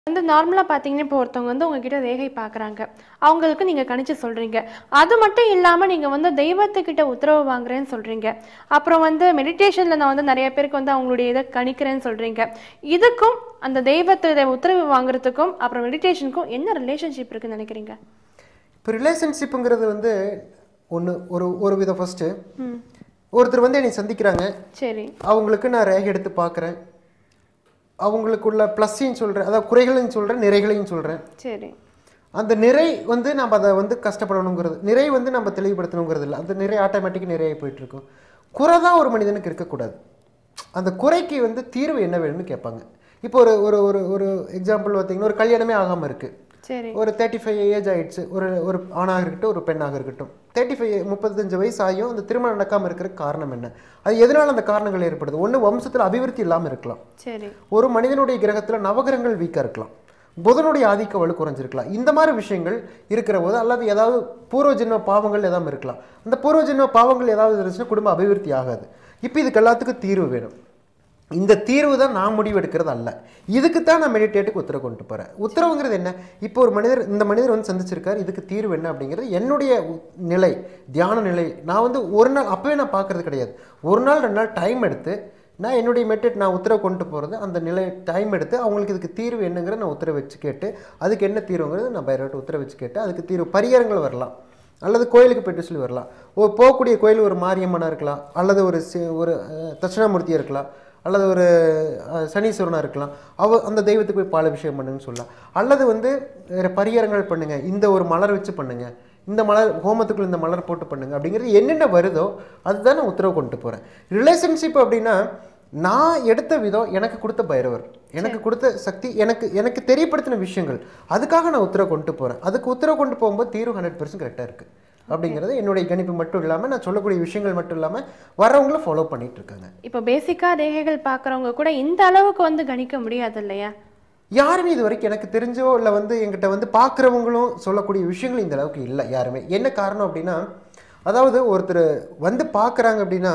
வந்து நார்மலாக பார்த்தீங்கன்னா இப்போ ஒருத்தவங்க வந்து உங்ககிட்ட ரேகை பார்க்குறாங்க அவங்களுக்கு நீங்கள் கணிச்சு சொல்கிறீங்க அது மட்டும் இல்லாமல் நீங்கள் வந்து தெய்வத்துக்கிட்ட உத்தரவு வாங்குறேன்னு சொல்கிறீங்க அப்புறம் வந்து மெடிடேஷனில் நான் வந்து நிறைய பேருக்கு வந்து அவங்களுடைய இதை கணிக்கிறேன்னு சொல்கிறீங்க இதுக்கும் அந்த தெய்வத்தை உத்தரவு வாங்குறதுக்கும் அப்புறம் மெடிடேஷனுக்கும் என்ன ரிலேஷன்ஷிப் இருக்குன்னு நினைக்கிறீங்க இப்போ ரிலேஷன்ஷிப்புங்கிறது வந்து ஒன்று ஒரு ஒரு விதம் ஃபஸ்ட்டு ஒருத்தர் வந்து என்னை சந்திக்கிறாங்க சரி அவங்களுக்கு நான் ரேகை எடுத்து பார்க்குறேன் அவங்களுக்குள்ள ப்ளஸ்ஸையும் சொல்கிறேன் அதாவது குறைகளையும் சொல்கிறேன் நிறைகளையும் சொல்கிறேன் சரி அந்த நிறை வந்து நம்ம அதை வந்து கஷ்டப்படணுங்கிறது நிறை வந்து நம்ம தெளிவுபடுத்தணுங்கிறது இல்லை அந்த நிறை ஆட்டோமேட்டிக் நிறைய போயிட்டு இருக்கும் குறை தான் ஒரு மனிதனுக்கு இருக்கக்கூடாது அந்த குறைக்கு வந்து தீர்வு என்ன வேணும்னு கேட்பாங்க இப்போ ஒரு ஒரு ஒரு ஒரு எக்ஸாம்பிள் பார்த்தீங்கன்னா ஒரு கல்யாணமே ஆகாமல் இருக்குது சரி ஒரு தேர்ட்டி ஃபைவ் ஏஜ் ஆயிடுச்சு ஒரு ஒரு ஆணாக இருக்கட்டும் ஒரு பெண்ணாக இருக்கட்டும் தேர்ட்டி ஃபைவ் முப்பத்தஞ்சு வயசு ஆகியும் அந்த திருமணம் நடக்காமல் இருக்கிற காரணம் என்ன அது எதனால் அந்த காரணங்கள் ஏற்படுது ஒன்று வம்சத்தில் அபிவிருத்தி இல்லாமல் இருக்கலாம் சரி ஒரு மனிதனுடைய கிரகத்தில் நவகிரகங்கள் வீக்காக இருக்கலாம் புதனுடைய ஆதிக்க வலு குறைஞ்சிருக்கலாம் இந்த மாதிரி விஷயங்கள் இருக்கிற போது அல்லது ஏதாவது பூர்வ ஜென்ம பாவங்கள் ஏதாவது இருக்கலாம் அந்த பூர்வ ஜென்ம பாவங்கள் ஏதாவது இருந்துச்சுன்னா குடும்ப அபிவிருத்தி ஆகாது இப்போ இதுக்கு எல்லாத்துக்கும் தீர்வு வேணும் இந்த தீர்வு தான் நான் முடிவெடுக்கிறது அல்ல இதுக்கு தான் நான் மெடிடேட்டுக்கு உத்தரவு கொண்டு போகிறேன் உத்தரவுங்கிறது என்ன இப்போ ஒரு மனிதர் இந்த மனிதர் வந்து சந்திச்சிருக்காரு இதுக்கு தீர்வு என்ன அப்படிங்கிறது என்னுடைய உ- நிலை தியான நிலை நான் வந்து ஒரு நாள் அப்போவே நான் பார்க்கறது கிடையாது ஒரு நாள் ரெண்டு நாள் டைம் எடுத்து நான் என்னுடைய மெட்டட் நான் உத்தரவு கொண்டு போகிறது அந்த நிலை டைம் எடுத்து அவங்களுக்கு இதுக்கு தீர்வு என்னங்கிறத நான் உத்தரவு வச்சு கேட்டு அதுக்கு என்ன தீர்வுங்கிறது நான் பைரவர்கிட்ட உத்தரவு வச்சு கேட்டு அதுக்கு தீர்வு பரிகாரங்கள் வரலாம் அல்லது கோயிலுக்கு போயிட்டு சொல்லி வரலாம் ஓ போகக்கூடிய கோயில் ஒரு மாரியம்மனாக இருக்கலாம் அல்லது ஒரு சி- ஒரு அஹ், தட்சிணாமூர்த்தியாக இருக்கலாம் அல்லது ஒரு அஹ், சனீஸ்வரனாக இருக்கலாம் அவ அந்த தெய்வத்துக்கு போய் பாலாபிஷேகம் பண்ணுங்கன்னு சொல்லலாம் அல்லது வந்து வேறு பரிகாரங்கள் பண்ணுங்க இந்த ஒரு மலர் வச்சு பண்ணுங்க இந்த மலர் ஹோமத்துக்குள்ள இந்த மலர் போட்டு பண்ணுங்க அப்படிங்கிறது என்னென்ன வருதோ அதுதான் நான் உத்தரவு கொண்டு போகிறேன் ரிலேஷன்ஷிப் அப்படின்னா நான் எடுத்த விதம் எனக்கு கொடுத்த பைரவர் எனக்கு கொடுத்த சக்தி எனக்கு எனக்கு தெரியப்படுத்தின விஷயங்கள் அதுக்காக நான் உத்தரவு கொண்டு போகிறேன் அதுக்கு உத்தரவு கொண்டு போகும்போது தீர்வு ஹண்ட்ரட் பர்சன்ட் கரெக்டாக இருக்குது அப்படிங்கிறது என்னுடைய கணிப்பு மட்டும் இல்லாமல் நான் சொல்லக்கூடிய விஷயங்கள் மட்டும் இல்லாமல் வரவங்களும் ஃபாலோ பண்ணிட்டு இருக்காங்க இப்போ பேசிக்காக ரேகைகள் பார்க்குறவங்க கூட இந்த அளவுக்கு வந்து கணிக்க முடியாது இல்லையா யாருமே இது வரைக்கும் எனக்கு தெரிஞ்சோ இல்லை வந்து எங்கிட்ட வந்து பார்க்குறவங்களும் சொல்லக்கூடிய விஷயங்கள் இந்த அளவுக்கு இல்லை யாருமே என்ன காரணம் அப்படின்னா அதாவது ஒருத்தர் வந்து பார்க்குறாங்க அப்படின்னா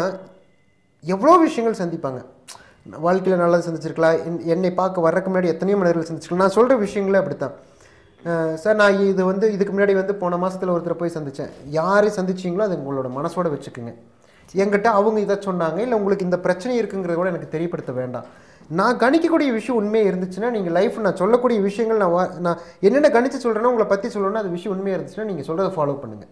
எவ்வளோ விஷயங்கள் சந்திப்பாங்க வாழ்க்கையில் நல்லா சந்திச்சிருக்கலாம் என்- என்னை பார்க்க வர்றதுக்கு முன்னாடி எத்தனையோ மனிதர்கள் சந்திச்சிருக்கலாம் நான் சொல்கிற விஷயங்களே அப்படித்தான் அஹ் சார் நான் இது வந்து இதுக்கு முன்னாடி வந்து போன மாசத்துல ஒருத்தரை போய் சந்தித்தேன் யாரை சந்திச்சீங்களோ அது உங்களோட மனசோட வச்சுக்குங்க என்கிட்ட அவங்க இதை சொன்னாங்க இல்லை உங்களுக்கு இந்த பிரச்சனை இருக்குங்கிறத கூட எனக்கு தெரியப்படுத்த வேண்டாம் நான் கணிக்கக்கூடிய விஷயம் உண்மையாக இருந்துச்சுன்னா நீங்கள் லைஃப் நான் சொல்லக்கூடிய விஷயங்கள் நான் வா- நான் என்னென்ன கணிச்சு சொல்கிறேனோ உங்களை பற்றி சொல்லணும்னா அது விஷயம் உண்மையாக இருந்துச்சுன்னா நீங்கள் சொல்கிறத ஃபாலோ பண்ணுங்கள்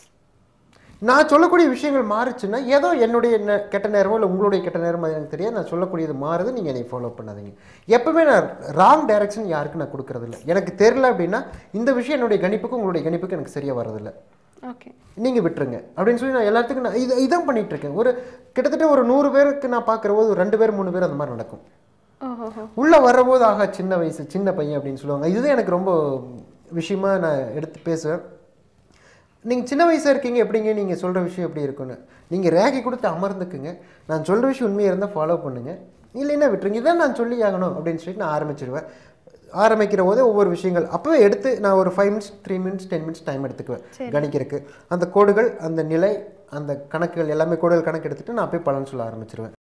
நான் சொல்லக்கூடிய விஷயங்கள் மாறுச்சுன்னா ஏதோ என்னுடைய நெ- கெட்ட நேரமோ இல்லை உங்களுடைய கெட்ட நேரமோ எனக்கு தெரியாது நான் சொல்லக்கூடியது மாறுது நீங்கள் என்னை ஃபாலோ பண்ணாதீங்க எப்பவுமே நான் ராங் டைரக்ஷன் யாருக்கும் நான் கொடுக்கறதில்ல எனக்கு தெரில அப்படின்னா இந்த விஷயம் என்னுடைய கணிப்புக்கும் உங்களுடைய கணிப்புக்கும் எனக்கு சரியாக வரதில்லை ஓகே நீங்கள் விட்டுருங்க அப்படின்னு சொல்லி நான் எல்லாத்துக்கும் நான் இது இதான் பண்ணிட்டு இருக்கேன் ஒரு கிட்டத்தட்ட ஒரு நூறு பேருக்கு நான் பார்க்குற போது ஒரு ரெண்டு பேர் மூணு பேர் அந்த மாதிரி நடக்கும் ஓஹோஹோ உள்ளே வரபோது ஆகா சின்ன வயசு சின்ன பையன் அப்படின்னு சொல்லுவாங்க இதுதான் எனக்கு ரொம்ப விஷயமா நான் எடுத்து பேசுவேன் நீங்கள் சின்ன வயசாக இருக்கீங்க எப்படிங்க நீங்கள் சொல்கிற விஷயம் எப்படி இருக்குன்னு நீங்கள் ரேகை கொடுத்து அமர்ந்துக்குங்க நான் சொல்கிற விஷயம் உண்மையாக இருந்தால் ஃபாலோ பண்ணுங்க இல்லைன்னா விட்டுருங்க இதான் நான் சொல்லி ஆகணும் அப்படின்னு சொல்லிட்டு நான் ஆரம்பிச்சிடுவேன் ஆரம்பிக்கிற போதே ஒவ்வொரு விஷயங்கள் அப்போவே எடுத்து நான் ஒரு five minutes three minutes ten minutes time எடுத்துக்குவேன் கணிக்கிறதுக்கு அந்த கோடுகள் அந்த நிலை அந்த கணக்குகள் எல்லாமே கோடுகள் கணக்கு எடுத்துட்டு நான் போய் பலன் சொல்ல ஆரம்பிச்சிருவேன்